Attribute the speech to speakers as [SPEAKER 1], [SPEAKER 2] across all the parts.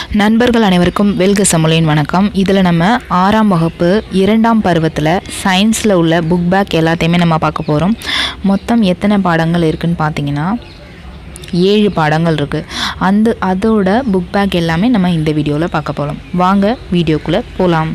[SPEAKER 1] நண்பர்கள் அனைவருக்கும் வெல்க சமுலையின் வணக்கம் இதில் நம்ம ஆறாம் வகுப்பு இரண்டாம் பருவத்தில் சயின்ஸில் உள்ள புக் பேக் எல்லாத்தையுமே நம்ம பார்க்க போகிறோம் மொத்தம் எத்தனை பாடங்கள் இருக்குன்னு பார்த்தீங்கன்னா ஏழு பாடங்கள் இருக்குது அந்த அதோட புக் பேக் எல்லாமே நம்ம இந்த வீடியோவில் பார்க்க போகிறோம் வாங்க வீடியோக்குள்ளே போகலாம்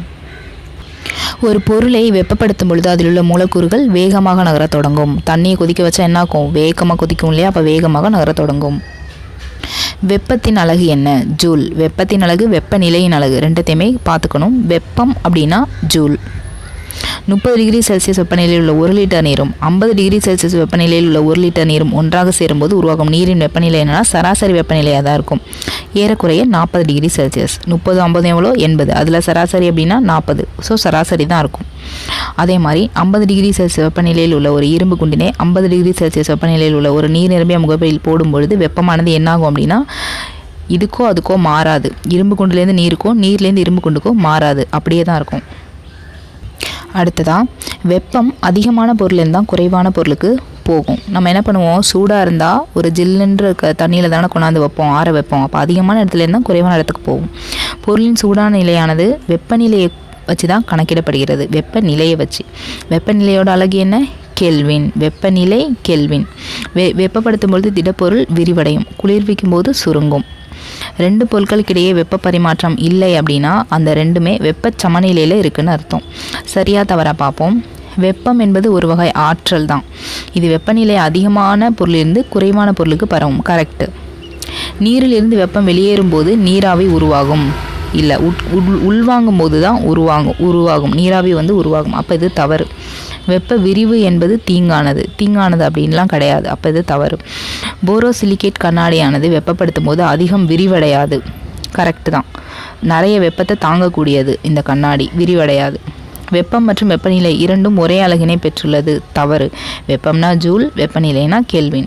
[SPEAKER 1] ஒரு பொருளை வெப்பப்படுத்தும் பொழுது அதில் உள்ள மூலக்கூறுகள் வேகமாக நகரத் தொடங்கும் தண்ணியை கொதிக்க வச்சா என்ன ஆகும் வேகமாக கொதிக்கும் இல்லையா அப்போ வேகமாக நகரத் தொடங்கும் வெப்பத்தின் அலகு என்ன ஜூல் வெப்பத்தின் அலகு வெப்பநிலையின் அலகு ரெண்டுத்தையுமே பார்த்துக்கணும் வெப்பம் அப்படின்னா ஜூல் முப்பது டிகிரி செல்சியஸ் வெப்பநிலையில் உள்ள ஒரு லிட்டர் நீரும் ஐம்பது டிகிரி செல்சியஸ் வெப்பநிலையில் உள்ள ஒரு லிட்டர் நீரும் ஒன்றாக சேரும்போது உருவாகும் நீரின் வெப்பநிலை என்னன்னா சராசரி வெப்பநிலையாக தான் இருக்கும் ஏறக்குறைய நாற்பது டிகிரி செல்சியஸ் முப்பது ஐம்பது எவ்வளோ எண்பது அதில் சராசரி அப்படின்னா நாற்பது ஸோ சராசரி தான் இருக்கும் அதே மாதிரி ஐம்பது டிகிரி செல்சியஸ் வெப்பநிலையில் உள்ள ஒரு இரும்பு குண்டினை ஐம்பது டிகிரி செல்சியஸ் வெப்பநிலையில் உள்ள ஒரு நீர் நிரம்பிய முகப்பையில் போடும் பொழுது வெப்பமானது என்னாகும் அப்படின்னா இதுக்கோ அதுக்கோ மாறாது இரும்பு குண்டுலேருந்து நீருக்கோ நீர்லேருந்து இரும்பு குண்டுக்கோ மாறாது அப்படியே தான் இருக்கும் அடுத்ததாக வெப்பம் அதிகமான பொருள்லேருந்து தான் குறைவான பொருளுக்கு போகும் நம்ம என்ன பண்ணுவோம் சூடாக இருந்தால் ஒரு ஜில்லுன்ற க தண்ணியில் தானே கொண்டாந்து வைப்போம் ஆற வைப்போம் அப்போ அதிகமான இடத்துலேருந்து தான் குறைவான இடத்துக்கு போகும் பொருளின் சூடான நிலையானது வெப்பநிலையை வச்சு தான் கணக்கிடப்படுகிறது வெப்பநிலையை வச்சு வெப்பநிலையோட அழகு என்ன கெல்வின் வெப்பநிலை கெல்வின் வெ வெப்பப்படுத்தும் பொழுது திடப்பொருள் விரிவடையும் குளிர்விக்கும் போது சுருங்கும் ரெண்டு பொருட்களுக்கிடையே வெப்ப பரிமாற்றம் இல்லை அப்படின்னா அந்த ரெண்டுமே வெப்ப சமநிலையில் இருக்குன்னு அர்த்தம் சரியாக தவறாக பார்ப்போம் வெப்பம் என்பது ஒரு வகை ஆற்றல் தான் இது வெப்பநிலை அதிகமான பொருளிலிருந்து குறைவான பொருளுக்கு பரவும் கரெக்டு நீரிலிருந்து வெப்பம் வெளியேறும் போது நீராவி உருவாகும் இல்லை உட் உள் உள்வாங்கும் போது தான் உருவாகும் உருவாகும் நீராவி வந்து உருவாகும் அப்போ இது தவறு வெப்ப விரிவு என்பது தீங்கானது தீங்கானது அப்படின்லாம் கிடையாது அப்போ இது தவறு போரோசிலிகேட் கண்ணாடியானது வெப்பப்படுத்தும் போது அதிகம் விரிவடையாது கரெக்டு தான் நிறைய வெப்பத்தை தாங்கக்கூடியது இந்த கண்ணாடி விரிவடையாது வெப்பம் மற்றும் வெப்பநிலை இரண்டும் ஒரே அலகினை பெற்றுள்ளது தவறு வெப்பம்னா ஜூல் வெப்பநிலைனா கெல்வின்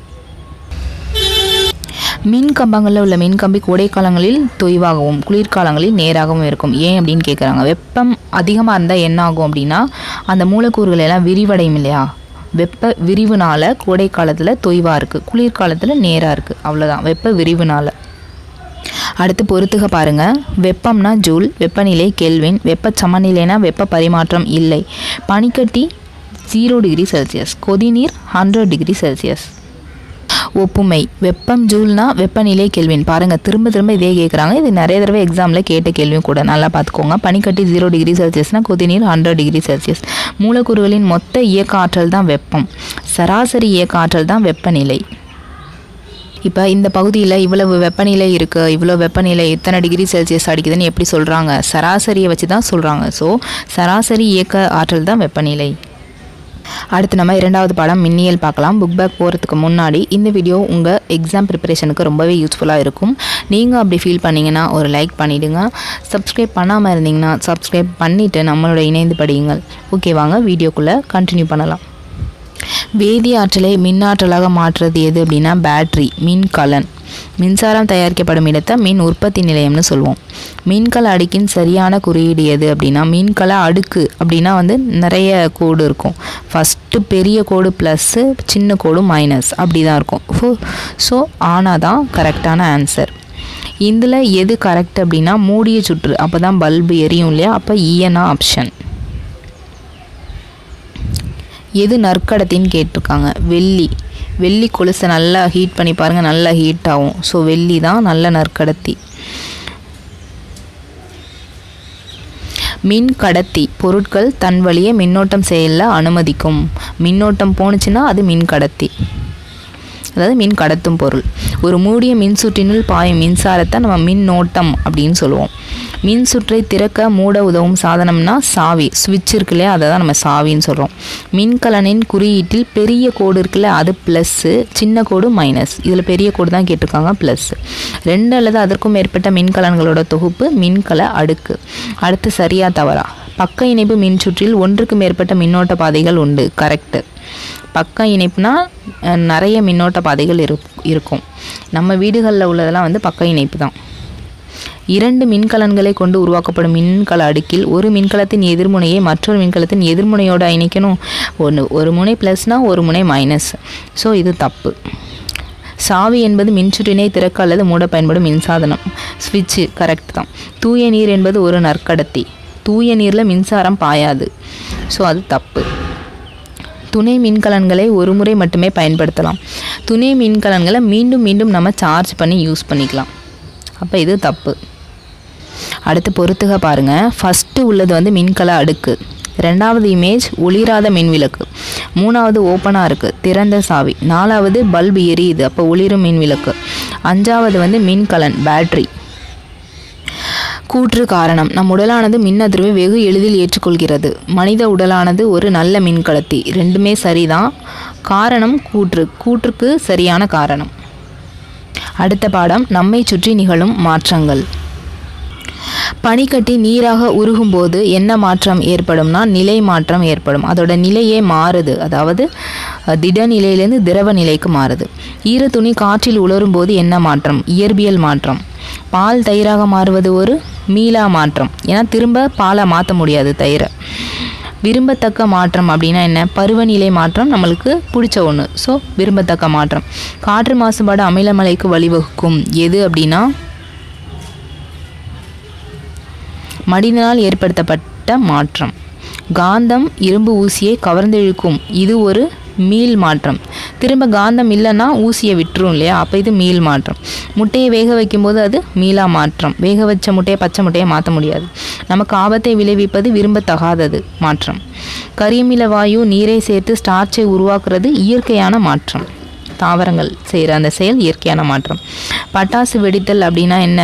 [SPEAKER 1] மின் கம்பங்களில் உள்ள மின்கம்பி கோடைக்காலங்களில் தொய்வாகவும் குளிர்காலங்களில் நேராகவும் இருக்கும் ஏன் அப்படின்னு கேட்குறாங்க வெப்பம் அதிகமாக இருந்தால் என்ன ஆகும் அப்படின்னா அந்த மூலக்கூறுகள் எல்லாம் விரிவடையும் இல்லையா வெப்ப விரிவுனால கோடை காலத்தில் தொய்வாக இருக்குது குளிர்காலத்தில் நேராக இருக்குது அவ்வளோதான் வெப்ப விரிவுனால அடுத்து பொறுத்துக பாருங்க வெப்பம்னா ஜூல் வெப்பநிலை கெல்வின் வெப்ப சமநிலைனா வெப்ப பரிமாற்றம் இல்லை பனிக்கட்டி ஜீரோ டிகிரி செல்சியஸ் கொதிநீர் ஹண்ட்ரட் டிகிரி செல்சியஸ் ஒப்புமை வெப்பம் ஜூல்னா வெப்பநிலை கேள்வின் பாருங்கள் திரும்ப திரும்ப இதே கேட்குறாங்க இது நிறைய தடவை எக்ஸாமில் கேட்ட கேள்வியும் கூட நல்லா பார்த்துக்கோங்க பனிக்கட்டி ஜீரோ டிகிரி செல்சியஸ்னால் கொதிநீர் ஹண்ட்ரட் டிகிரி செல்சியஸ் மூலக்கூறுகளின் மொத்த இயக்க ஆற்றல் தான் வெப்பம் சராசரி இயக்க ஆற்றல் தான் வெப்பநிலை இப்போ இந்த பகுதியில் இவ்வளவு வெப்பநிலை இருக்குது இவ்வளோ வெப்பநிலை இத்தனை டிகிரி செல்சியஸ் அடிக்குதுன்னு எப்படி சொல்கிறாங்க சராசரியை வச்சு தான் சொல்கிறாங்க ஸோ சராசரி இயக்க ஆற்றல் தான் வெப்பநிலை அடுத்து நம்ம இரண்டாவது பாடம் மின்னியல் பார்க்கலாம் புக் பேக் போகிறதுக்கு முன்னாடி இந்த வீடியோ உங்கள் எக்ஸாம் ப்ரிப்பரேஷனுக்கு ரொம்பவே யூஸ்ஃபுல்லாக இருக்கும் நீங்கள் அப்படி ஃபீல் பண்ணிங்கன்னா ஒரு லைக் பண்ணிவிடுங்க சப்ஸ்கிரைப் பண்ணாமல் இருந்தீங்கன்னா சப்ஸ்கிரைப் பண்ணிவிட்டு நம்மளோட இணைந்து படியுங்கள் ஓகே வாங்க வீடியோக்குள்ளே கண்டினியூ பண்ணலாம் வேதி ஆற்றலை மின்னாற்றலாக மாற்றுறது எது அப்படின்னா பேட்ரி மின்கலன் மின்சாரம் தயாரிக்கப்படும் இடத்தை மின் உற்பத்தி நிலையம்னு சொல்லுவோம் மின்கல அடுக்கின் சரியான குறியீடு எது அப்படின்னா மின்கல அடுக்கு அப்படின்னா வந்து நிறைய கோடு இருக்கும் ஃபஸ்ட்டு பெரிய கோடு ப்ளஸ்ஸு சின்ன கோடு மைனஸ் அப்படி தான் இருக்கும் ஸோ ஸோ ஆனால் தான் கரெக்டான ஆன்சர் இதில் எது கரெக்ட் அப்படின்னா மூடிய சுற்று அப்போ தான் பல்பு எரியும் இல்லையா அப்போ இஎனா ஆப்ஷன் எது நற்கடத்தின்னு கேட்டிருக்காங்க வெள்ளி வெள்ளி கொலுசை நல்லா ஹீட் பண்ணி பாருங்கள் நல்லா ஹீட் ஆகும் ஸோ வெள்ளி தான் நல்ல நற்கடத்தி மின் கடத்தி பொருட்கள் தன் வழியே மின்னோட்டம் செயல அனுமதிக்கும் மின்னோட்டம் போணுச்சுன்னா அது மின் கடத்தி அதாவது மின் கடத்தும் பொருள் ஒரு மூடிய மின்சுற்றினுள் பாயும் மின்சாரத்தை நம்ம மின்னோட்டம் அப்படின்னு சொல்லுவோம் மின் சுற்றை திறக்க மூட உதவும் சாதனம்னா சாவி சுவிட்ச் இருக்கு இல்லையா அதை தான் நம்ம சாவின்னு சொல்கிறோம் மின்கலனின் குறியீட்டில் பெரிய கோடு இருக்குல்ல அது ப்ளஸ்ஸு சின்ன கோடு மைனஸ் இதில் பெரிய கோடு தான் கேட்டிருக்காங்க ப்ளஸ் ரெண்டு அல்லது அதற்கும் மேற்பட்ட மின்கலன்களோட தொகுப்பு மின்கல அடுக்கு அடுத்து சரியா தவறா பக்க இணைப்பு மின்சுற்றில் ஒன்றுக்கு மேற்பட்ட மின்னோட்ட பாதைகள் உண்டு கரெக்டு பக்க இணைப்புனா நிறைய மின்னோட்ட பாதைகள் இரு இருக்கும் நம்ம வீடுகளில் உள்ளதெல்லாம் வந்து பக்க இணைப்பு தான் இரண்டு மின்கலன்களை கொண்டு உருவாக்கப்படும் மின்கல அடுக்கில் ஒரு மின்கலத்தின் எதிர்முனையை மற்றொரு மின்கலத்தின் எதிர்முனையோடு இணைக்கணும் ஒன்று ஒரு முனை ப்ளஸ்னால் ஒரு முனை மைனஸ் ஸோ இது தப்பு சாவி என்பது மின்சுற்றினை திறக்க அல்லது மூட பயன்படும் மின்சாதனம் ஸ்விட்சு கரெக்ட் தான் தூய நீர் என்பது ஒரு நற்கடத்தி தூய நீரில் மின்சாரம் பாயாது ஸோ அது தப்பு துணை மின்கலன்களை ஒரு முறை மட்டுமே பயன்படுத்தலாம் துணை மின்கலன்களை மீண்டும் மீண்டும் நம்ம சார்ஜ் பண்ணி யூஸ் பண்ணிக்கலாம் அப்போ இது தப்பு அடுத்து பொறுத்துக பாருங்க ஃபஸ்ட்டு உள்ளது வந்து மின்கல அடுக்கு ரெண்டாவது இமேஜ் ஒளிராத மின்விளக்கு மூணாவது ஓப்பனாக இருக்குது திறந்த சாவி நாலாவது பல்ப் எரியுது அப்போ ஒளிரும் மின்விளக்கு அஞ்சாவது வந்து மின்கலன் பேட்ரி கூற்று காரணம் நம் உடலானது மின் அதிர்வை வெகு எளிதில் ஏற்றுக்கொள்கிறது மனித உடலானது ஒரு நல்ல மின்கலத்தி ரெண்டுமே சரிதான் காரணம் கூற்று கூற்றுக்கு சரியான காரணம் அடுத்த பாடம் நம்மை சுற்றி நிகழும் மாற்றங்கள் பனிக்கட்டி நீராக உருகும்போது என்ன மாற்றம் ஏற்படும்னா நிலை மாற்றம் ஏற்படும் அதோட நிலையே மாறுது அதாவது அஹ், திட நிலையிலேருந்து திரவ நிலைக்கு மாறுது ஈர துணி காற்றில் உலரும் போது என்ன மாற்றம் இயற்பியல் மாற்றம் பால் தயிராக மாறுவது ஒரு மீளா மாற்றம் ஏன்னா திரும்ப பாலை மாற்ற முடியாது தயிரை விரும்பத்தக்க மாற்றம் அப்படின்னா என்ன பருவநிலை மாற்றம் நம்மளுக்கு பிடிச்ச ஒன்று ஸோ விரும்பத்தக்க மாற்றம் காற்று மாசுபாடு அமிலமலைக்கு வழிவகுக்கும் எது அப்படின்னா மனிதனால் ஏற்படுத்தப்பட்ட மாற்றம் காந்தம் இரும்பு ஊசியை கவர்ந்திழுக்கும் இது ஒரு மீள் மாற்றம் திரும்ப காந்தம் இல்லைன்னா ஊசியை விட்டுரும் இல்லையா அப்போ இது மீள் மாற்றம் முட்டையை வேக வைக்கும்போது அது மீளா மாற்றம் வேக வச்ச முட்டையை பச்சை முட்டையை மாற்ற முடியாது நமக்கு ஆபத்தை விளைவிப்பது விரும்பத்தகாதது மாற்றம் கரியமில வாயு நீரை சேர்த்து ஸ்டார்ச்சை உருவாக்குறது இயற்கையான மாற்றம் தாவரங்கள் செய்கிற அந்த செயல் இயற்கையான மாற்றம் பட்டாசு வெடித்தல் அப்படின்னா என்ன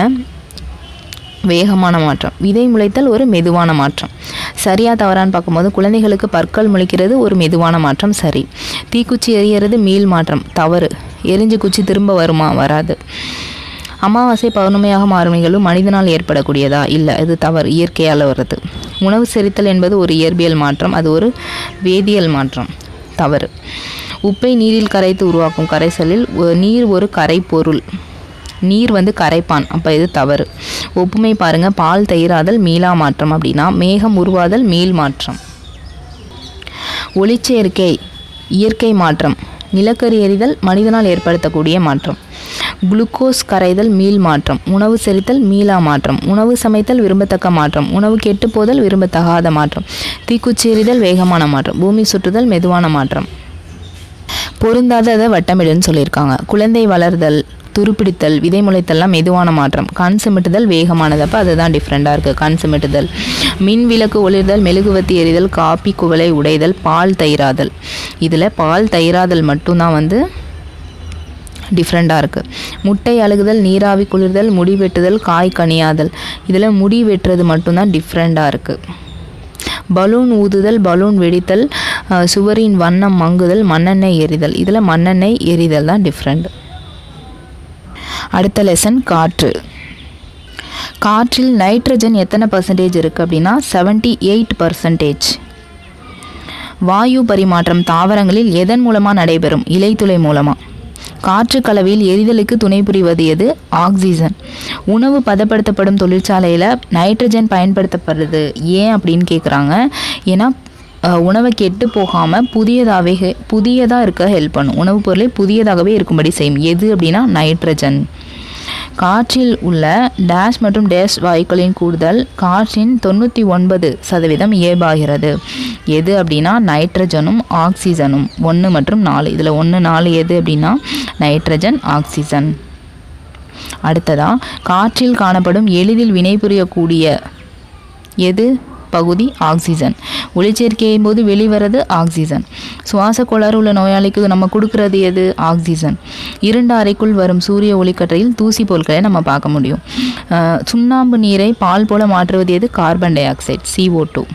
[SPEAKER 1] வேகமான மாற்றம் விதை முளைத்தல் ஒரு மெதுவான மாற்றம் சரியா தவறான்னு பார்க்கும்போது குழந்தைகளுக்கு பற்கள் முளைக்கிறது ஒரு மெதுவான மாற்றம் சரி தீக்குச்சி எரியறது மீள் மாற்றம் தவறு எரிஞ்சு குச்சி திரும்ப வருமா வராது அமாவாசை பௌர்ணமியாக மாறும் நிகழ்வு மனிதனால் ஏற்படக்கூடியதா இல்லை இது தவறு இயற்கையால் வர்றது உணவு செரித்தல் என்பது ஒரு இயற்பியல் மாற்றம் அது ஒரு வேதியியல் மாற்றம் தவறு உப்பை நீரில் கரைத்து உருவாக்கும் கரைசலில் ஒ- நீர் ஒரு கரைப்பொருள் நீர் வந்து கரைப்பான் அப்போ இது தவறு ஒப்புமை பாருங்க பால் தயிராதல் மீளா மாற்றம் அப்படின்னா மேகம் உருவாதல் மீள் மாற்றம் ஒளிச்சேர்க்கை இயற்கை மாற்றம் நிலக்கரி எரிதல் மனிதனால் ஏற்படுத்தக்கூடிய மாற்றம் குளுக்கோஸ் கரைதல் மீள் மாற்றம் உணவு செரித்தல் மீளா மாற்றம் உணவு சமைத்தல் விரும்பத்தக்க மாற்றம் உணவு கெட்டுப்போதல் விரும்பத்தகாத மாற்றம் தீக்குச்சி எறிதல் வேகமான மாற்றம் பூமி சுற்றுதல் மெதுவான மாற்றம் பொருந்தாததை வட்டமிடுன்னு சொல்லியிருக்காங்க குழந்தை வளர்தல் துருப்பிடித்தல் விதை முளைத்தல்லாம் மெதுவான மாற்றம் கண் சிமிட்டுதல் வேகமானது அப்போ அதுதான் டிஃப்ரெண்ட்டாக இருக்குது கண் சிமிட்டுதல் மின் விளக்கு ஒளிர்தல் மெழுகுவத்தி எரிதல் காப்பி குவளை உடைதல் பால் தயிராதல் இதில் பால் தயிராதல் மட்டும்தான் வந்து டிஃப்ரெண்ட்டாக இருக்குது முட்டை அழுகுதல் நீராவி குளிர்தல் முடி வெட்டுதல் காய் கனியாதல் இதில் முடி வெட்டுறது மட்டும்தான் டிஃப்ரெண்ட்டாக இருக்குது பலூன் ஊதுதல் பலூன் வெடித்தல் அஹ், சுவரின் வண்ணம் மங்குதல் மண்ணெண்ணெய் எரிதல் இதில் மண்ணெண்ணெய் எரிதல் தான் டிஃப்ரெண்ட் அடுத்த லெசன் காற்று காற்றில் நைட்ரஜன் எத்தனை பர்சன்டேஜ் இருக்குது அப்படின்னா 78% எயிட் பர்சன்டேஜ் வாயு பரிமாற்றம் தாவரங்களில் எதன் மூலமாக நடைபெறும் இலைத்துளை மூலமாக காற்று கலவையில் எரிதலுக்கு துணை புரிவது எது ஆக்சிஜன் உணவு பதப்படுத்தப்படும் தொழிற்சாலையில் நைட்ரஜன் பயன்படுத்தப்படுறது ஏன் அப்படின்னு கேட்குறாங்க ஏன்னா அஹ், உணவை கெட்டு போகாமல் புதியதாகவே புதியதாக இருக்க ஹெல்ப் பண்ணும் உணவுப் பொருளை புதியதாகவே இருக்கும்படி செய்யும் எது அப்படின்னா நைட்ரஜன் காற்றில் உள்ள டேஷ் மற்றும் டேஷ் வாயுக்களின் கூடுதல் காற்றின் தொண்ணூற்றி ஒன்பது சதவீதம் இயல்பாகிறது எது அப்படின்னா நைட்ரஜனும் ஆக்சிஜனும் ஒன்று மற்றும் நாலு இதில் ஒன்று நாலு எது அப்படின்னா நைட்ரஜன் ஆக்சிஜன் அடுத்ததா காற்றில் காணப்படும் எளிதில் வினைபுரியக்கூடிய எது பகுதி ஆக்சிஜன் ஒளிச்சேர்க்கையின் போது வெளிவரது ஆக்சிஜன் சுவாச கோளாறு உள்ள நோயாளிக்கு நம்ம கொடுக்கறது எது ஆக்சிஜன் இருண்ட அறைக்குள் வரும் சூரிய ஒளிக்கற்றையில் தூசி பொருட்களை நம்ம பார்க்க முடியும் அஹ், சுண்ணாம்பு நீரை பால் போல மாற்றுவது எது carbon di oxide CO2 two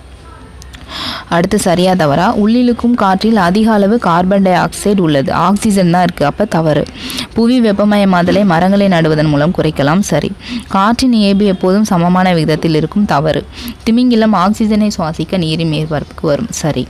[SPEAKER 1] அடுத்து சரியா தவறா உள்ளிழுக்கும் காற்றில் அதிக அளவு கார்பன் டை ஆக்சைடு உள்ளது ஆக்சிஜன் தான் இருக்குது அப்போ தவறு புவி வெப்பமயமாதலை மரங்களை நடுவதன் மூலம் குறைக்கலாம் சரி காற்றின் இயல்பு எப்போதும் சமமான விகிதத்தில் இருக்கும் தவறு திமிங்கிலம் ஆக்சிஜனை சுவாசிக்க நீரின் மேற்பரப்புக்கு வரும் சரி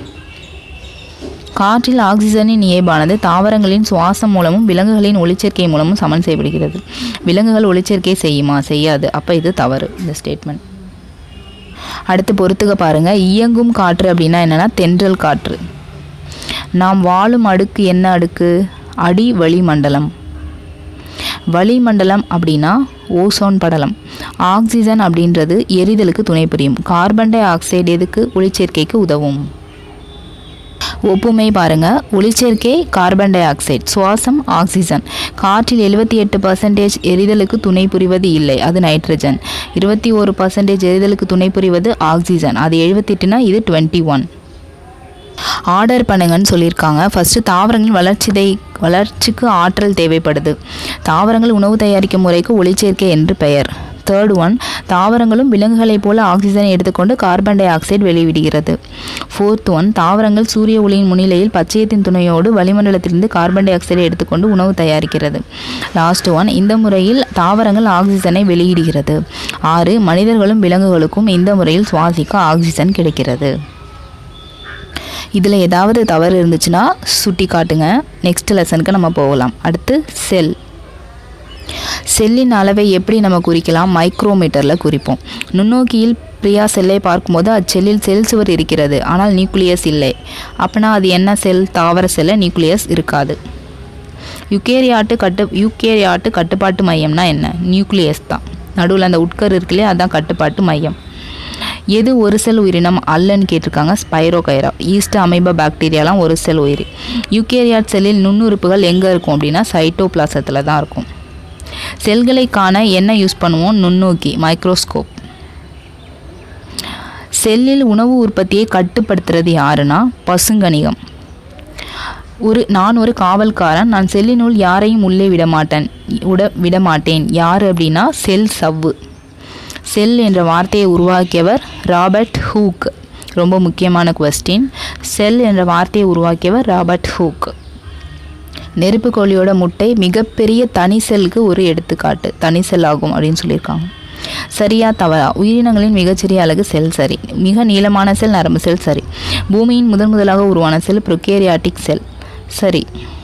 [SPEAKER 1] காற்றில் ஆக்சிஜனின் இயல்பானது தாவரங்களின் சுவாசம் மூலமும் விலங்குகளின் ஒளிச்சேர்க்கை மூலமும் சமன் செய்யப்படுகிறது விலங்குகள் ஒளிச்சேர்க்கை செய்யுமா செய்யாது அப்போ இது தவறு இந்த ஸ்டேட்மெண்ட் அடுத்து பொறுத்துக்க பாருங்க இயங்கும் காற்று அப்படின்னா என்னன்னா தென்றல் காற்று நாம் வாழும் அடுக்கு என்ன அடுக்கு அடி வளிமண்டலம் வளிமண்டலம் அப்படின்னா ஓசோன் படலம் ஆக்சிஜன் அப்படின்றது எரிதலுக்கு துணை புரியும் கார்பன் டை ஆக்சைடு எதுக்கு ஒளிச்சேர்க்கைக்கு உதவும் ஒப்புமை பாருங்க ஒளிச்சேர்க்கை கார்பன் டை ஆக்சைடு சுவாசம் ஆக்சிஜன் காற்றில் எழுபத்தி எட்டு பர்சன்டேஜ் எரிதலுக்கு துணை புரிவது இல்லை அது நைட்ரஜன் இருபத்தி ஒரு பர்சன்டேஜ் எரிதலுக்கு துணை புரிவது ஆக்சிஜன் அது எழுபத்தெட்டுனா இது டுவெண்ட்டி ஒன் ஆர்டர் பண்ணுங்கன்னு சொல்லியிருக்காங்க ஃபஸ்ட்டு தாவரங்களின் வளர்ச்சிதை வளர்ச்சிக்கு ஆற்றல் தேவைப்படுது தாவரங்கள் உணவு தயாரிக்கும் முறைக்கு ஒளிச்சேர்க்கை என்று பெயர் தேர்ட் ஒன் தாவரங்களும் விலங்குகளைப் போல ஆக்சிஜனை எடுத்துக்கொண்டு கார்பன் டை ஆக்சைடு வெளிவிடுகிறது ஃபோர்த் ஒன் தாவரங்கள் சூரிய ஒளியின் முன்னிலையில் பச்சையத்தின் துணையோடு வளிமண்டலத்திலிருந்து கார்பன் டை ஆக்சைடை எடுத்துக்கொண்டு உணவு தயாரிக்கிறது லாஸ்ட் ஒன் இந்த முறையில் தாவரங்கள் ஆக்சிஜனை வெளியிடுகிறது ஆறு மனிதர்களும் விலங்குகளுக்கும் இந்த முறையில் சுவாசிக்க ஆக்சிஜன் கிடைக்கிறது இதில் ஏதாவது தவறு இருந்துச்சுன்னா சுட்டி காட்டுங்க நெக்ஸ்ட் லெசனுக்கு நம்ம போகலாம் அடுத்து செல் செல்லின் அளவை எப்படி நம்ம குறிக்கலாம் மைக்ரோமீட்டரில் குறிப்போம் நுண்ணோக்கியில் பிரியா செல்லை பார்க்கும்போது அச்செல்லில் செல் சுவர் இருக்கிறது ஆனால் நியூக்ளியஸ் இல்லை அப்போனா அது என்ன செல் தாவர செல்ல நியூக்ளியஸ் இருக்காது யுகேரியாட்டு கட்டு யூகேரியாட்டு கட்டுப்பாட்டு மையம்னா என்ன நியூக்ளியஸ் தான் நடுவில் அந்த உட்கரு இருக்குல்லையே அதான் கட்டுப்பாட்டு மையம் எது ஒரு செல் உயிரினம் அல்லன்னு கேட்டிருக்காங்க ஸ்பைரோகைரா ஈஸ்ட் அமைபா பாக்டீரியாலாம் ஒரு செல் உயிரி யூகேரியாட் செல்லில் நுண்ணுறுப்புகள் எங்கே இருக்கும் அப்படின்னா சைட்டோபிளாசத்தில் தான் இருக்கும் செல்களை காண என்ன யூஸ் பண்ணுவோம் நுண்ணோக்கி மைக்ரோஸ்கோப் செல்லில் உணவு உற்பத்தியை கட்டுப்படுத்துறது யாருன்னா பசுங்கணிகம் ஒரு நான் ஒரு காவல்காரன் நான் செல்லினுள் யாரையும் உள்ளே விடமாட்டேன் உட விடமாட்டேன் யார் அப்படின்னா செல் சவ்வு செல் என்ற வார்த்தையை உருவாக்கியவர் ராபர்ட் ஹூக் ரொம்ப முக்கியமான கொஸ்டின் செல் என்ற வார்த்தையை உருவாக்கியவர் ராபர்ட் ஹூக் நெருப்பு கோழியோட முட்டை மிகப்பெரிய தனி செல்லுக்கு ஒரு எடுத்துக்காட்டு தனி செல் ஆகும் அப்படின்னு சொல்லியிருக்காங்க சரியா தவறா உயிரினங்களின் மிகச்சிறிய அழகு செல் சரி மிக நீளமான செல் நரம்பு செல் சரி பூமியின் முதன் முதலாக உருவான செல் ப்ரொகேரியாட்டிக் செல் சரி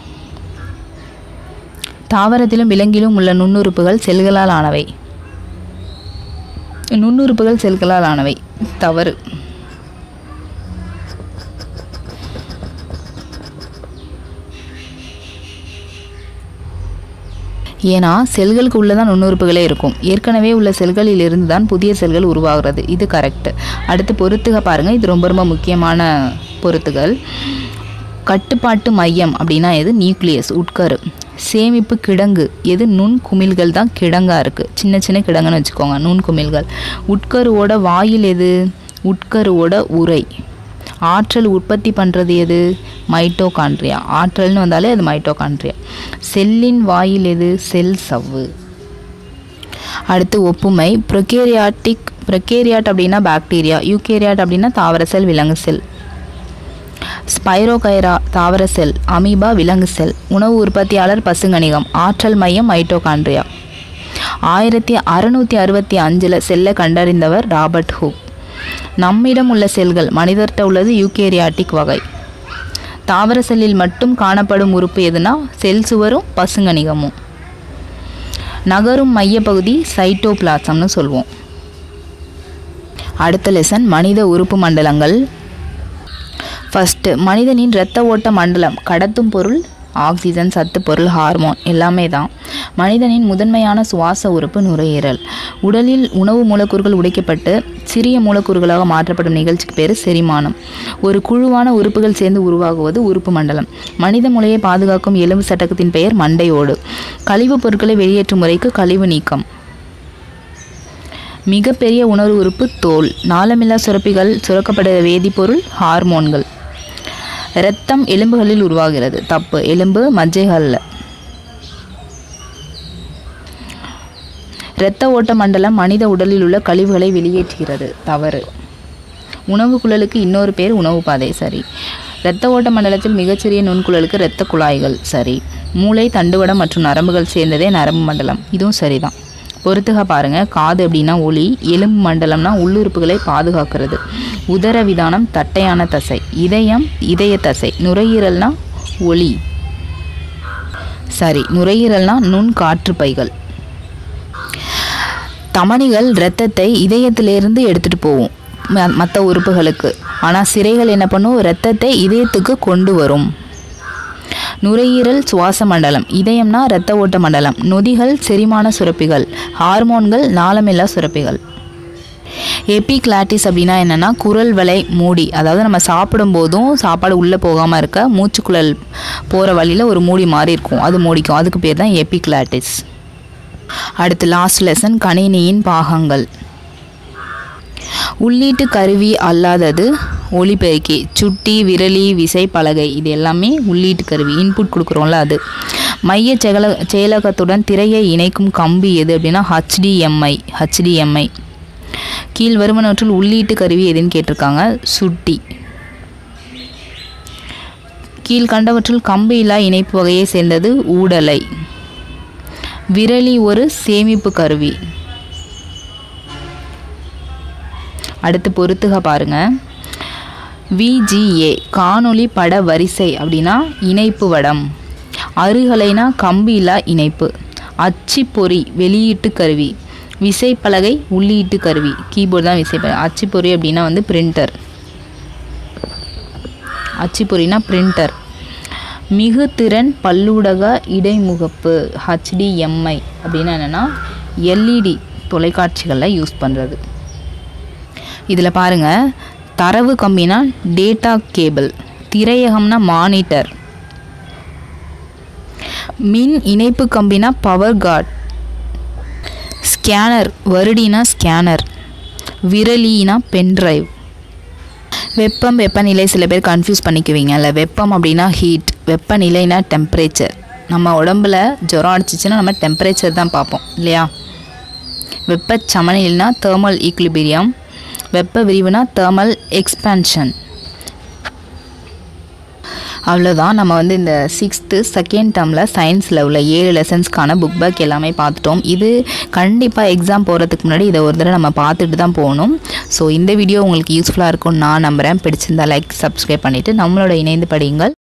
[SPEAKER 1] தாவரத்திலும் விலங்கிலும் உள்ள நுண்ணுறுப்புகள் செல்களால் ஆனவை நுண்ணுறுப்புகள் செல்களால் ஆனவை தவறு ஏன்னா செல்களுக்கு உள்ளே தான் நுண்ணுறுப்புகளே இருக்கும் ஏற்கனவே உள்ள செல்களில் இருந்து தான் புதிய செல்கள் உருவாகிறது இது கரெக்ட் அடுத்து பொறுத்துக பாருங்கள் இது ரொம்ப ரொம்ப முக்கியமான பொறுத்துகள் கட்டுப்பாட்டு மையம் அப்படின்னா எது நியூக்ளியஸ் உட்கரு சேமிப்பு கிடங்கு எது நுண் குமிழ்கள் தான் கிடங்காக இருக்குது சின்ன சின்ன கிடங்குன்னு வச்சுக்கோங்க நுண் குமிழ்கள் உட்கருவோட வாயில் எது உட்கருவோட உரை ஆற்றல் உற்பத்தி பண்ணுறது எது மைட்டோகாண்ட்ரியா ஆற்றல்னு வந்தாலே அது மைட்டோகாண்ட்ரியா செல்லின் வாயில் எது செல் சவ்வு அடுத்து ஒப்புமை ப்ரொகேரியாட்டிக் ப்ரொகேரியாட் அப்படின்னா பாக்டீரியா யூகேரியாட் அப்படின்னா தாவர செல் விலங்கு செல் ஸ்பைரோகைரா தாவர செல் அமீபா விலங்கு செல் உணவு உற்பத்தியாளர் பசுங்கணிகம் ஆற்றல் மையம் மைட்டோகாண்ட்ரியா ஆயிரத்தி அறுநூற்றி அறுபத்தி அஞ்சில் செல்லை கண்டறிந்தவர் ராபர்ட் ஹூக் நம்மிடம் உள்ள செல்கள் மனிதர்கிட்ட உள்ளது யூகேரியாட்டிக் வகை தாவர செல்லில் மட்டும் காணப்படும் உறுப்பு எதுனா செல் சுவரும் பசுங்கணிகமும் நகரும் மையப்பகுதி சைட்டோபிளாசம்னு சொல்லுவோம் அடுத்த லெசன் மனித உறுப்பு மண்டலங்கள் ஃபஸ்ட்டு மனிதனின் இரத்த ஓட்ட மண்டலம் கடத்தும் பொருள் ஆக்சிஜன் சத்து பொருள் ஹார்மோன் எல்லாமே தான் மனிதனின் முதன்மையான சுவாச உறுப்பு நுரையீரல் உடலில் உணவு மூலக்கூறுகள் உடைக்கப்பட்டு சிறிய மூலக்கூறுகளாக மாற்றப்படும் நிகழ்ச்சிக்கு பேர் செரிமானம் ஒரு குழுவான உறுப்புகள் சேர்ந்து உருவாகுவது உறுப்பு மண்டலம் மனித மூளையை பாதுகாக்கும் எலும்பு சட்டகத்தின் பெயர் மண்டையோடு கழிவுப் பொருட்களை வெளியேற்றும் முறைக்கு கழிவு நீக்கம் மிகப்பெரிய உணர்வு உறுப்பு தோல் நாளமில்லா சுரப்பிகள் சுரக்கப்பட வேதிப்பொருள் ஹார்மோன்கள் இரத்தம் எலும்புகளில் உருவாகிறது தப்பு எலும்பு மஜ்ஜைகளில் இரத்த ஓட்ட மண்டலம் மனித உடலில் உள்ள கழிவுகளை வெளியேற்றுகிறது தவறு உணவு குழலுக்கு இன்னொரு பேர் உணவு பாதை சரி இரத்த ஓட்ட மண்டலத்தில் மிகச்சிறிய நுண்குழலுக்கு இரத்த குழாய்கள் சரி மூளை தண்டுவடம் மற்றும் நரம்புகள் சேர்ந்ததே நரம்பு மண்டலம் இதுவும் சரிதான் பொறுத்துக பாருங்க காது அப்படின்னா ஒளி எலும்பு மண்டலம்னா உள்ளுறுப்புகளை பாதுகாக்கிறது உதர விதானம் தட்டையான தசை இதயம் இதய தசை நுரையீரல்னா ஒளி சரி நுரையீரல்னா நுண் காற்றுப்பைகள் தமனிகள் இரத்தத்தை இதயத்திலிருந்து எடுத்துகிட்டு போகும் மற்ற உறுப்புகளுக்கு ஆனால் சிரைகள் என்ன பண்ணும் இரத்தத்தை இதயத்துக்கு கொண்டு வரும் நுரையீரல் சுவாச மண்டலம் இதயம்னா இரத்த ஓட்ட மண்டலம் நொதிகள் செரிமான சுரப்பிகள் ஹார்மோன்கள் நாளமில்லா சுரப்பிகள் எபிக்ளாட்டிஸ் அப்படின்னா என்னென்னா குரல் வலை மூடி அதாவது நம்ம சாப்பிடும் போதும் சாப்பாடு உள்ளே போகாமல் இருக்க மூச்சுக்குழல் போகிற வழியில் ஒரு மூடி மாதிரி இருக்கும் அது மூடிக்கும் அதுக்கு பேர் தான் எபிக்ளாட்டிஸ் அடுத்து லாஸ்ட் லெசன் கணினியின் பாகங்கள் உள்ளீட்டு கருவி அல்லாதது ஒளிபெருக்கி சுட்டி விரலி விசை பலகை இது எல்லாமே உள்ளீட்டு கருவி இன்புட் கொடுக்குறோம்ல அது மைய செயல செயலகத்துடன் திரையை இணைக்கும் கம்பி எது அப்படின்னா ஹச்டிஎம்ஐ ஹச்டிஎம்ஐ கீழ் வருவனவற்றில் உள்ளீட்டு கருவி எதுன்னு கேட்டிருக்காங்க சுட்டி கீழ்கண்டவற்றில் கம்பி இல்லா இணைப்பு வகையை சேர்ந்தது ஊடலை விரலி ஒரு சேமிப்பு கருவி அடுத்து பொறுத்துக பாருங்க விஜிஏ காணொளி பட வரிசை அப்படின்னா இணைப்பு வடம் அருகலைனா கம்பியில்லா இணைப்பு அச்சுப்பொறி வெளியீட்டு கருவி விசைப்பலகை உள்ளீட்டு கருவி கீபோர்டு தான் விசைப்பலகை அச்சுப்பொறி அப்படின்னா வந்து பிரிண்டர் அச்சுப்பொறினா பிரிண்டர் மிகுதிறன் பல்லூடக இடைமுகப்பு ஹச்டிஎம்ஐ அப்படின்னா என்னென்னா எல்இடி தொலைக்காட்சிகளில் யூஸ் பண்ணுறது இதில் பாருங்கள் தரவு கம்பினா டேட்டா கேபிள் திரையகம்னா மானிட்டர் மின் இணைப்பு கம்பினா பவர் கார்ட் ஸ்கேனர் வருடினா ஸ்கேனர் விரலினா பென்ட்ரைவ் வெப்பம் வெப்பநிலை சில பேர் கன்ஃபியூஸ் பண்ணிக்குவீங்கல்ல வெப்பம் அப்படின்னா ஹீட் வெப்பநிலைனா டெம்பரேச்சர் நம்ம உடம்புல ஜுரம் அடிச்சிச்சின்னா நம்ம டெம்பரேச்சர் தான் பார்ப்போம் இல்லையா வெப்ப சமநிலைனா தேர்மல் ஈக்லிபீரியம் வெப்ப விரிவுனா தேர்மல் எக்ஸ்பேன்ஷன் அவ்வளோதான் நம்ம வந்து இந்த சிக்ஸ்த்து செகண்ட் டேர்மில் சயின்ஸில் உள்ள ஏழு லெசன்ஸ்க்கான புக் பேக் எல்லாமே பார்த்துட்டோம் இது கண்டிப்பாக எக்ஸாம் போகிறதுக்கு முன்னாடி இதை ஒரு தடவை நம்ம பார்த்துட்டு தான் போகணும் ஸோ இந்த வீடியோ உங்களுக்கு யூஸ்ஃபுல்லாக இருக்கும்னு நான் நம்புகிறேன் பிடிச்சிருந்தா லைக் சப்ஸ்கிரைப் பண்ணிவிட்டு நம்மளோட இணைந்து படியுங்கள்